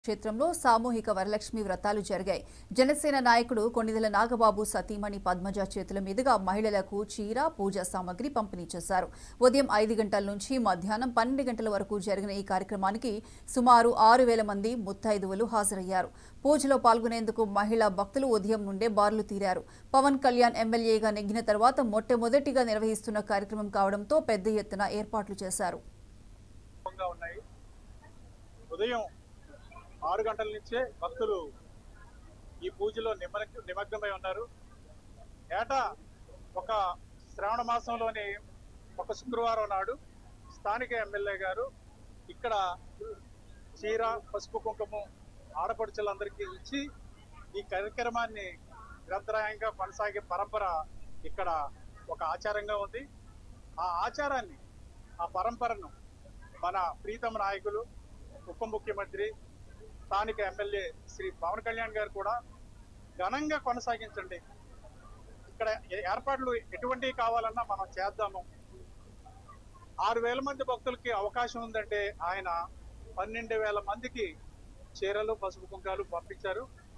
క్షేత్రంలో సామూహిక వరలక్ష్మి వ్రతాలు జరిగాయి జనసేన నాయకుడు కొణిదెల నాగబాబు సతీమణి పద్మజ చేతుల మీదుగా మహిళలకు చీర పూజా సామగ్రి పంపిణీ చేశారు ఉదయం ఐదు గంటల నుంచి మధ్యాహ్నం పన్నెండు గంటల వరకు జరిగిన ఈ కార్యక్రమానికి సుమారు ఆరు వేల మంది ముత్తైదువులు హాజరయ్యారు పూజలో పాల్గొనేందుకు మహిళా భక్తులు ఉదయం నుండే బార్లు తీరారు పవన్ కళ్యాణ్ ఎమ్మెల్యేగా నెగ్గిన తర్వాత మొట్టమొదటిగా నిర్వహిస్తున్న కార్యక్రమం కావడంతో పెద్ద ఎత్తున ఏర్పాట్లు చేశారు ఎక్కువగా ఉన్నాయి ఉదయం ఆరు గంటల నుంచే భక్తులు ఈ పూజలో నిమగ్న నిమగ్నమై ఉన్నారు ఏటా ఒక శ్రావణ మాసంలోని ఒక శుక్రవారం నాడు స్థానిక ఎమ్మెల్యే గారు ఇక్కడ చీర పసుపు కుంకుమ ఆడపడుచులందరికీ ఇచ్చి ఈ కార్యక్రమాన్ని నిరంతరాయంగా కొనసాగే పరంపర ఇక్కడ ఒక ఆచారంగా ఉంది ఆ ఆచారాన్ని ఆ పరంపరను మన ప్రీతమ నాయకులు ఉప ముఖ్యమంత్రి స్థానిక ఎమ్మెల్యే శ్రీ పవన్ కళ్యాణ్ గారు కూడా ఘనంగా కొనసాగించండి ఇక్కడ ఏ- ఏర్పాట్లు ఎటువంటివి కావాలన్నా మనం చేద్దాము ఆరు వేల మంది భక్తులకి అవకాశం ఉందంటే ఆయన పన్నెండు వేల మందికి చీరలు పసుపు కుంకాలు పంపించారు